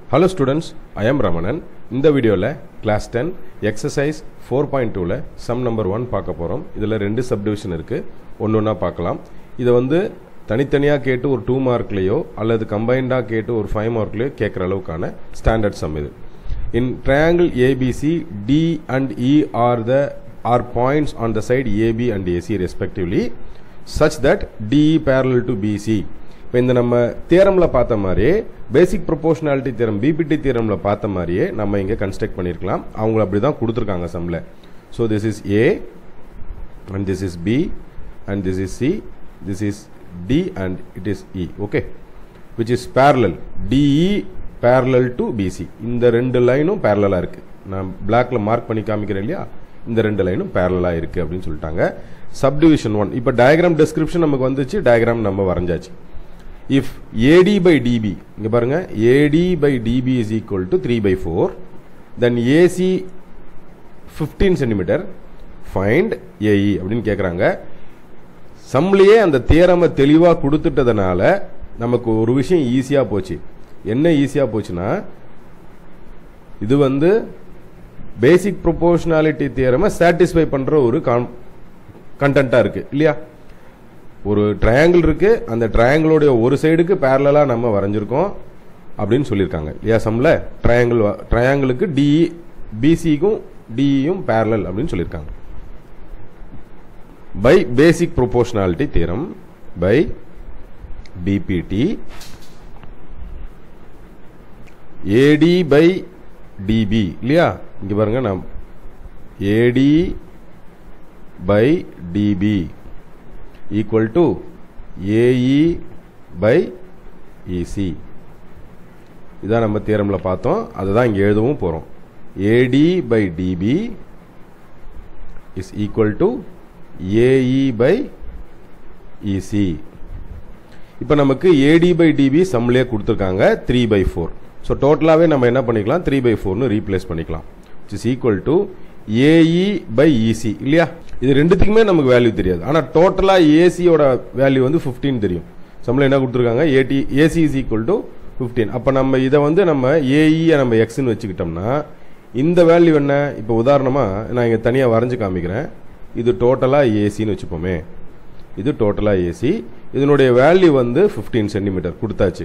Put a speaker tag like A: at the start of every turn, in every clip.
A: Hello students I am Ramanan இந்த வீடியோவில் class ten exercise four point டூவில் சம் நம்பர் ஒன் பார்க்க போகிறோம் இதில் ரெண்டு சப்டிவிஷன் இருக்குது ஒன்று ஒன்றா பார்க்கலாம் இதை வந்து தனித்தனியாக கேட்டு ஒரு டூ மார்க்லேயோ அல்லது கம்பைண்டாக கேட்டு ஒரு ஃபைவ் மார்க்லேயோ கேட்குற அளவுக்கான ஸ்டாண்டர்ட் சம் இது in triangle ABC D and E are the are points on the side AB and AC respectively such that DE parallel to BC இப்போ இந்த நம்ம தியரமில் பார்த்த மாதிரியே பேசிக் ப்ரொபோஷனாலிட்டி தியரம் பிபிடி தியரமில் பார்த்த மாதிரியே நம்ம இங்கே கன்ஸ்ட்ரக்ட் பண்ணியிருக்கலாம் அவங்க அப்படி தான் கொடுத்துருக்காங்க சம்மில் so this is A and this is B and this is C this is D and it is E okay which is parallel DE parallel to BC இந்த ரெண்டு லைனும் பேரலாக இருக்குது நான் பிளாக்ல மார்க் பண்ணி காமிக்கிறேன் இல்லையா இந்த ரெண்டு லைனும் பேரலாக இருக்குது அப்படின்னு சொல்லிட்டாங்க சப்டிவிஷன் ஒன் இப்போ டயக்ராம் டெஸ்கிரிப்ஷன் நமக்கு வந்துச்சு டயக்ராம் நம்ம வரைஞ்சாச்சு இஃப் ஏடி பை டிபி இங்கே பாருங்க AD by DB is equal to three by four then AC fifteen centimetre find AE அப்படின்னு கேட்குறாங்க சம்லேயே அந்த தியரமை தெளிவாக கொடுத்துட்டதுனால நமக்கு ஒரு விஷயம் ஈஸியாக போச்சு என்ன ஈஸியாக போச்சுன்னா இது வந்து பேசிக் ப்ரொபோஷனாலிட்டி தியரமை சாட்டிஸ்ஃபை பண்ணுற ஒரு கான் கண்டென்ட்டாக இருக்குது இல்லையா ஒரு ட்ரையாங்கிள் இருக்கு அந்த ட்ரையாங்கிளோடைய ஒரு சைடுக்கு பேரலா நம்ம வரைஞ்சிருக்கோம் அப்படின்னு சொல்லியிருக்காங்க இல்லையா சம்ல ட்ரையாங்கிள் ட்ரையாங்கிளுக்கு டிஇ பிசிக்கும் டிஇயும் பேரலல் அப்படின்னு சொல்லியிருக்காங்க by basic proportionality theorem by BPT AD by DB இல்லையா இங்க பாருங்க நான் AD by DB equal to AE by EC இதான் நம்ம தியரமில் பார்த்தோம் அதை தான் இங்கே எழுதவும் போகிறோம் AD by DB is equal to AE by EC இப்போ நமக்கு ஏடி பை டிபி சம்லேயே கொடுத்துருக்காங்க த்ரீ பை ஃபோர் ஸோ டோட்டலாகவே நம்ம என்ன பண்ணிக்கலாம் த்ரீ பை ஃபோர்னு ரீப்ளேஸ் பண்ணிக்கலாம் it's equal to AE by EC இல்லையா இது ரெண்டுத்துக்குமே நமக்கு வேல்யூ தெரியாது ஆனால் டோட்டலாக ஏசியோட வேல்யூ வந்து ஃபிஃப்டீன் தெரியும் சம்பளம் என்ன கொடுத்துருக்காங்க AD AC is equal to fifteen அப்போ நம்ம இதை வந்து நம்ம ஏஇயை நம்ம எக்ஸ்ன்னு வச்சுக்கிட்டோம்னா இந்த வேல்யூ என்ன இப்போ உதாரணமாக நான் இங்கே தனியாக வரைஞ்சு காமிக்கிறேன் இது டோட்டலாக ஏசின்னு வச்சுப்போமே இது டோட்டலாக ஏசி இதனுடைய வேல்யூ வந்து ஃபிஃப்டீன் சென்டிமீட்டர் கொடுத்தாச்சு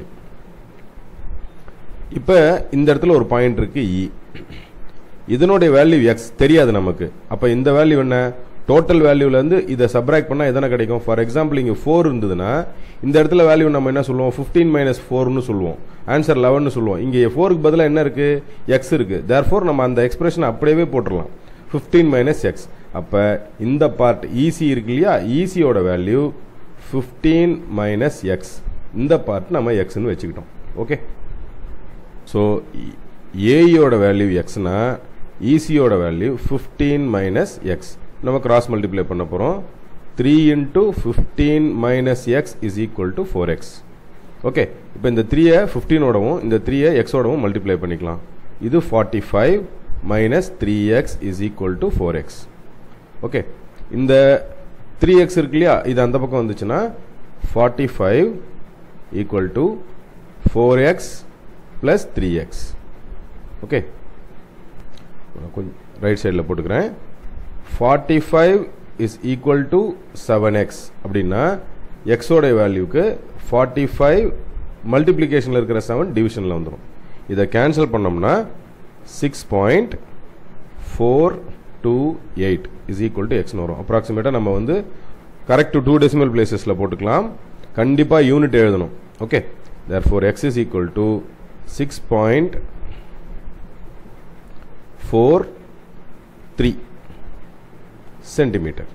A: இப்போ இந்த இடத்துல ஒரு பாயிண்ட் இருக்கு இ இதனுடைய வேல்யூ எக்ஸ் தெரியாது நமக்கு அப்போ இந்த வேல்யூ என்ன டோட்டல் வேல்யூலேருந்து இதை சப்ராக்ட் பண்ணால் எதனா கிடைக்கும் ஃபார் எக்ஸாம்பிள் இங்கே ஃபோர் இருந்ததுன்னா இந்த இடத்துல வேல்யூ நம்ம என்ன சொல்லுவோம் ஃபிஃப்டீன் மைனஸ் ஃபோர்னு சொல்லுவோம் ஆன்சர் லெவன் சொல்லுவோம் இங்கே ஃபோருக்கு பதிலாக என்ன இருக்கு எக்ஸ் இருக்கு தேர் ஃபோர் நம்ம அந்த எக்ஸ்பிரஷன் அப்படியே போட்டுடலாம் ஃபிஃப்டீன் மைனஸ் எக்ஸ் அப்போ இந்த பார்ட் ஈசி இருக்கு இல்லையா ஈசியோட வேல்யூ ஃபிஃப்டீன் மைனஸ் எக்ஸ் இந்த பார்ட் நம்ம எக்ஸ்னு வச்சுக்கிட்டோம் ஓகே ஸோ ஏஇயோட வேல்யூ எக்ஸ்னா ஈசியோட வேல்யூ ஃபிஃப்டீன் மைனஸ் எக்ஸ் நம்ம கிராஸ் மல்டிப்ளை பண்ண போகிறோம் three into fifteen minus X is equal to four X okay இப்போ இந்த த்ரீயை ஃபிஃப்டீனோடவும் இந்த த்ரீயை எக்ஸோடவும் மல்டிப்ளை பண்ணிக்கலாம் இது forty five minus three X is equal to four X okay இந்த த்ரீ எக்ஸ் இருக்கு இல்லையா இது அந்த பக்கம் வந்துச்சுன்னா forty five equal to four X plus three X okay கொஞ்சம் ரைட் சைடில் போட்டுக்கிறேன் forty five is equal to seven X அப்படின்னா எக்ஸோட வேல்யூக்கு ஃபார்ட்டி ஃபைவ் மல்டிப்ளிகேஷனில் இருக்கிற செவன் டிவிஷனில் வந்துடும் இதை கேன்சல் பண்ணோம்னா six point four two eight is equal to எக்ஸ்னு வரும் அப்ராக்சிமேட்டாக நம்ம வந்து கரெக்ட் டூ டெசிமல் பிளேசஸில் போட்டுக்கலாம் கண்டிப்பாக யூனிட் எழுதணும் okay therefore X is equal to six point four three centimetre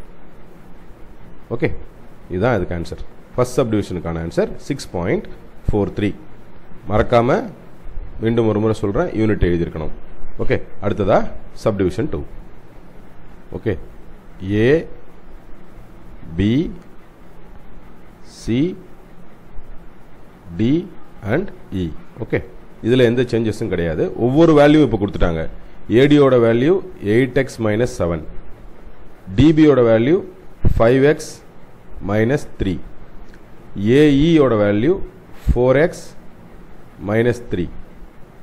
A: okay இதுதான் இதுக்கு ஆன்சர் ஃபர்ஸ்ட் சப்டிவிஷனுக்கான answer six point four three மறக்காம மீண்டும் ஒரு முறை சொல்கிறேன் யூனிட் எழுதியிருக்கணும் ஓகே அடுத்ததா subdivision two okay A B C D and E okay இதில் எந்த சேஞ்சஸும் கிடையாது ஒவ்வொரு வேல்யூ இப்போ கொடுத்துட்டாங்க ஏடியோட value eight X minus seven டிபியோட value five X minus three ஏஇயோட value four X minus three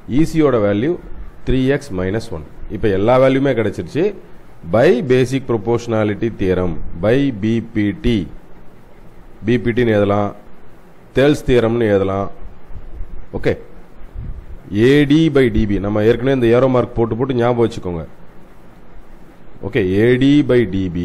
A: ஈசியோட value three X minus one இப்போ எல்லா வேல்யூமே கிடச்சிருச்சு by basic proportionality theorem by BPT பிபிடின்னு எழுதலாம் தேல்ஸ் தியரம்னு எழுதலாம் ஓகே ஏடி பை டிபி நம்ம ஏற்கனவே இந்த ஏரோ மார்க் போட்டு போட்டு ஞாபகம் வச்சுக்கோங்க okay AD by DB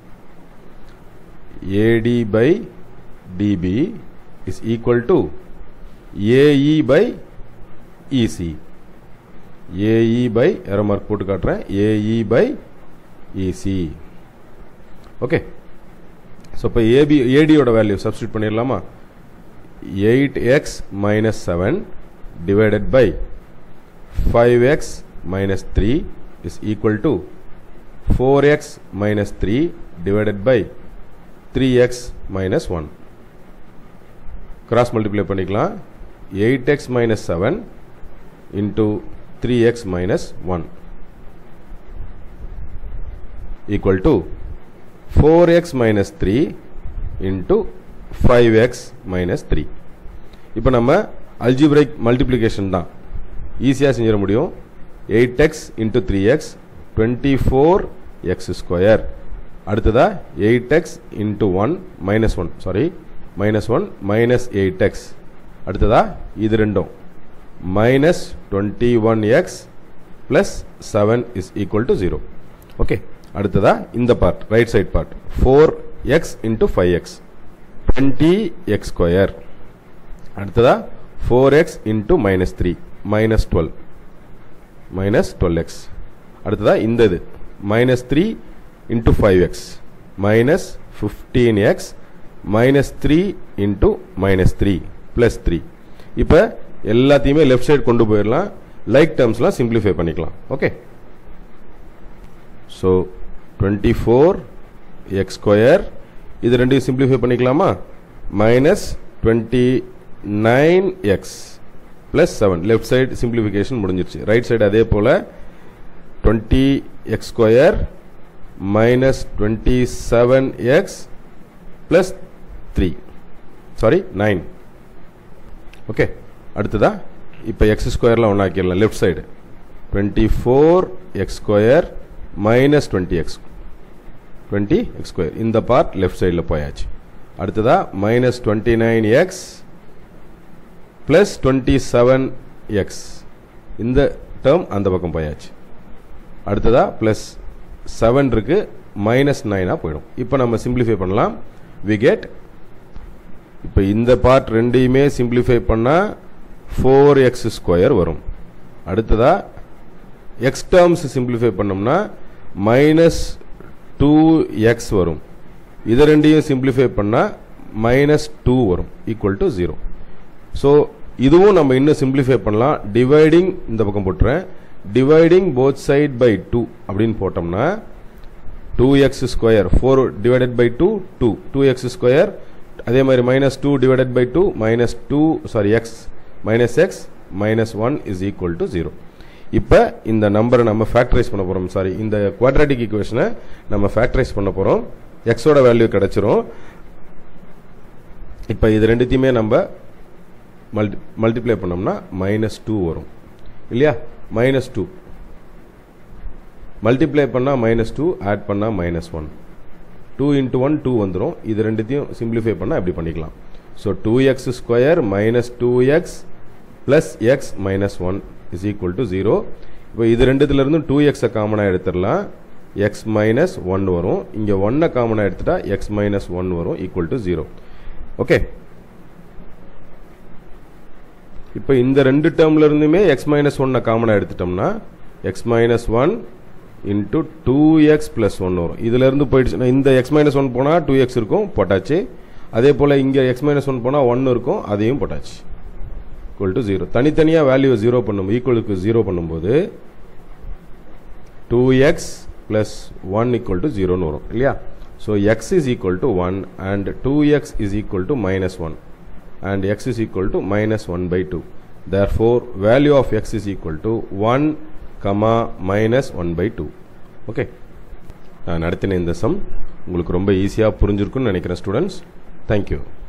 A: AD by DB is equal to AE by EC AE by arrow mark போட்டு காட்டுறேன் AE by EC okay so இப்போ ஏபி ஏடியோட வேல்யூ சப்ஸ்டியூட் பண்ணிடலாமா eight X minus seven divided by 5x minus 3 is equal to 4x minus 3 divided by 3x minus 1 cross multiply பண்ணிக்கலாம் 8x minus 7 into 3x minus 1 equal to 4x minus 3 into 5x minus 3 இப்போ நம்ம algebraic multiplication தான் ஈஸியாக செஞ்சிட முடியும் eight X into three X twenty four X square அடுத்ததா eight X into one minus one sorry minus one minus eight X அடுத்ததா இது ரெண்டும் minus twenty one X plus seven is equal to zero okay அடுத்ததா இந்த part right side part four X into five X twenty X square அடுத்ததா 4x into minus 3 minus 12 minus 12x அடுத்ததா இந்த இது minus 3 into 5x minus 15x minus 3 into minus 3 plus 3 இப்போ எல்லாத்தையுமே left side கொண்டு போயிடலாம் லைக் டேர்ம்ஸ்லாம் சிம்பிளிஃபை பண்ணிக்கலாம் okay so twenty four X square இது ரெண்டையும் சிம்பிளிஃபை பண்ணிக்கலாமா minus twenty nine X plus seven left side simplification முடிஞ்சிருச்சு ரைட் சைடு அதே போல் twenty X square minus twenty seven X plus three sorry nine okay அடுத்ததா இப்போ X ஸ்கொயர்லாம் ஒன்றாக்கிடலாம் left side twenty four X square minus twenty X twenty X square இந்த part left சைடில் போயாச்சு அடுத்ததா minus twenty nine X plus twenty seven X இந்த term அந்த பக்கம் போயாச்சு அடுத்ததா ப்ளஸ் செவன் இருக்கு மைனஸ் நைனாக போயிடும் இப்போ நம்ம சிம்பிளிஃபை பண்ணலாம் வி கெட் இப்போ இந்த பார்ட் ரெண்டையுமே சிம்பிளிஃபை பண்ணால் ஃபோர் எக்ஸ் ஸ்கொயர் வரும் அடுத்ததா எக்ஸ் டேர்ம்ஸ் சிம்பிளிஃபை பண்ணோம்னா மைனஸ் டூ எக்ஸ் வரும் இதை ரெண்டையும் சிம்பிளிஃபை பண்ணால் மைனஸ் டூ வரும் ஈக்குவல் டு ஜீரோ ஸோ இதுவும் நம்ம இன்னும் சிம்பிளிஃபை பண்ணலாம் டிவைடிங் இந்த பக்கம் போட்டுறேன் dividing both side by two அப்படின்னு போட்டோம்னா two X square four divided by two two two X square அதே மாதிரி minus two divided by two minus two sorry X minus X minus one is equal to zero இப்போ இந்த நம்பரை நம்ம factorise பண்ண போகிறோம் சாரி இந்த குவாட்ராட்டிக் ஈக்குவேஷனை நம்ம ஃபேக்டரைஸ் பண்ண போகிறோம் எக்ஸோட வேல்யூ கிடச்சிரும் இப்போ இது ரெண்டுத்தையுமே நம்ம மல்டி மல்டிப்ளை பண்ணோம்னா மைனஸ் டூ வரும் இல்லையா மைனஸ் டூ மல்டிப்ளை பண்ணால் மைனஸ் டூ ஆட் பண்ணால் minus one two into one two வந்துடும் இது ரெண்டுத்தையும் சிம்பிளிஃபை பண்ணால் எப்படி பண்ணிக்கலாம் so two X square minus two X plus X minus one is equal to zero இப்போ இது ரெண்டுத்துலேருந்து டூ எக்ஸை காமனாக எடுத்துடலாம் எக்ஸ் மைனஸ் ஒன் வரும் இங்கே ஒன்னை காமனாக எடுத்துட்டா எக்ஸ் மைனஸ் ஒன் வரும் ஈக்குவல் டு ஜீரோ ஓகே இப்போ இந்த ரெண்டு டேர்ம்ல இருந்துமே எக்ஸ் மைனஸ் ஒன்னை காமனாக எடுத்துட்டோம்னா x minus one into two X plus one வரும் இதுல இருந்து போயிடுச்சுன்னா இந்த எக்ஸ் மைனஸ் ஒன் போனால் டூ எக்ஸ் இருக்கும் போட்டாச்சு அதே போல் இங்கே எக்ஸ் மைனஸ் ஒன் போனால் ஒன் இருக்கும் அதையும் போட்டாச்சு ஈக்குவல் டு ஜீரோ தனித்தனியாக வேல்யூ ஜீரோ பண்ணும் ஈக்குவலுக்கு ஜீரோ பண்ணும்போது two X plus one equal to ஜீரோன்னு வரும் இல்லையா so x is equal to one and two x is equal to minus one and x is equal to minus 1 by 2. Therefore, value of x is equal to 1, comma minus 1 by 2. Okay நான் நடத்தின இந்த some உங்களுக்கு ரொம்ப ஈஸியாக புரிஞ்சிருக்குன்னு நினைக்கிறேன் students thank you